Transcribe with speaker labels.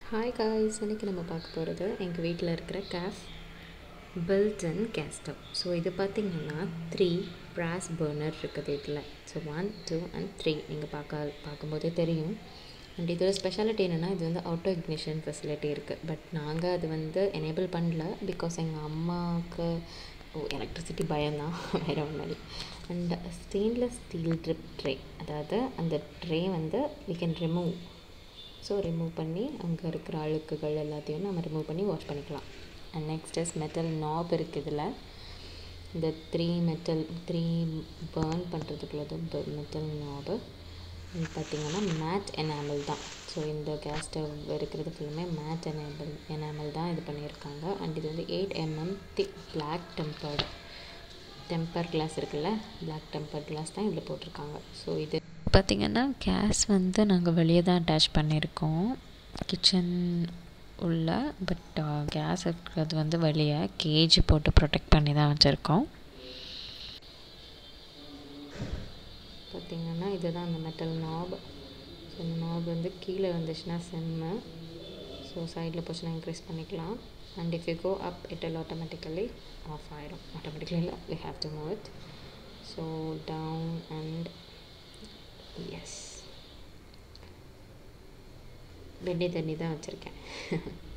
Speaker 1: hi guys இன்னைக்கு நம்ம பார்க்க போகிறது எங்கள் வீட்டில் இருக்கிற கேஃப் பில்டன் கேஸ் ஸ்டவ் ஸோ இது பார்த்திங்கன்னா த்ரீ ப்ராஸ் பர்னர் இருக்குது இதில் so one two and three நீங்கள் பார்க்க பார்க்கும்போதே தெரியும் அண்ட் இதோட ஸ்பெஷாலிட்டி என்னென்னா இது வந்து ஆட்டோ இக்னிஷன் ஃபெசிலிட்டி இருக்குது பட் நாங்கள் அது வந்து எனேபிள் பண்ணல பிகாஸ் எங்கள் அம்மாவுக்கு எலக்ட்ரிசிட்டி பயம்தான் வேறு ஒன்றும் இல்லை and stainless steel drip tray அதாவது அந்த ட்ரே வந்து we can remove so remove பண்ணி அங்கே இருக்கிற அழுக்குகள் எல்லாத்தையும் நம்ம ரிமூவ் பண்ணி வாஷ் பண்ணிக்கலாம் and next is metal knob இருக்குது இதில் இந்த த்ரீ மெட்டல் த்ரீ பேர்ன் பண்ணுறதுக்குள்ளது மெட்டல் நாபு இது பார்த்திங்கன்னா மேட் எனாமல் தான் ஸோ இந்த கேஸ் ஸ்டவ் இருக்கிறது ஃபுல்லுமே மேட் எனேபிள் எனாமல் தான் இது பண்ணியிருக்காங்க அண்ட் இது வந்து eight MM thick black tempered temper glass இருக்குல்ல பிளாக் டெம்பர் கிளாஸ் தான் இதில் போட்டிருக்காங்க ஸோ இது
Speaker 2: பார்த்திங்கன்னா கேஸ் வந்து நாங்கள் வெளியே தான் அட்டாச் பண்ணியிருக்கோம் கிச்சன் உள்ள பட் கேஸ் இருக்கிறது வந்து வெளியே கேஜி போட்டு ப்ரொடெக்ட் பண்ணி தான் வச்சுருக்கோம்
Speaker 1: பார்த்திங்கன்னா இதுதான் அந்த மெட்டல் நாப் ஸோ இந்த நாப் வந்து கீழே வந்துச்சுன்னா செம்மு ஸோ சைடில் போச்சுன்னா இன்க்ரீஸ் பண்ணிக்கலாம் and if you go up it எல் ஆட்டோமேட்டிக்கலி ஆஃப் ஆயிரும் ஆட்டோமேட்டிக்கலி இல்லை we have to move it so down and எஸ் வெண்ணி தண்ணி தான் வச்சுருக்கேன்